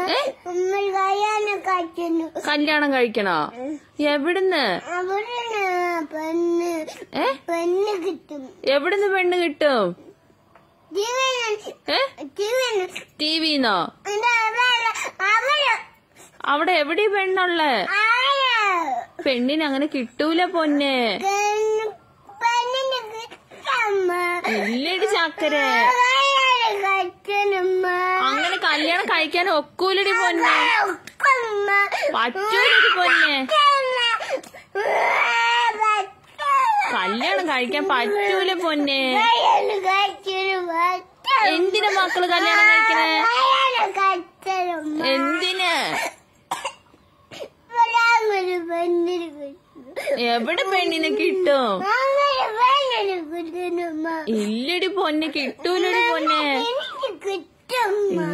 ഉമ്മ കല്യാണം കഴിക്കുന്നു കല്യാണം കഴിക്കണോ എവിടുന്ന് അവിടുന്ന് പെണ്ണ് ഏ പെണ്ണ് കിട്ടും എവിടുന്ന് പെണ്ണ് കിട്ടും ജീവന് ഏ ജീവന് ടിവിന്നോ എന്താ അവര് അവര് അവിടെ എവിടെ പെണ്ണുള്ളേ അവര് പെണ്ണിന് അങ്ങനെ കിട്ടൂല പൊന്നെ പെണ്ണ് പെണ്ണിന് കിട്ടമ്മ ഇല്ലടി ചക്കര കല്യാണം കഴിക്കണമ്മ അങ്ങനെ കല്യാണം കഴിക്കാൻ ഒക്കൂലടി പൊന്നെ ഉമ്മ പറ്റൂലടി പൊന്നെ കല്യാണം കഴിക്കാൻ പറ്റൂല പൊന്നെ കല്യാണം കഴിക്കണ എന്തിനാ മക്കള് കല്യാണം കഴിക്കണേ കല്യാണം കഴിക്കണമ്മ എന്തിന് ഒരു പെണ്ണിന് കിട്ടും എവിടെ പെണ്ണിനെ കിട്ടും അങ്ങനെ പെണ്ണിന് കിട്ടണമ്മ ഇല്ലടി പൊന്നെ കിട്ടൂലടി പൊന്നെ എനിക്ക് കിട്ടും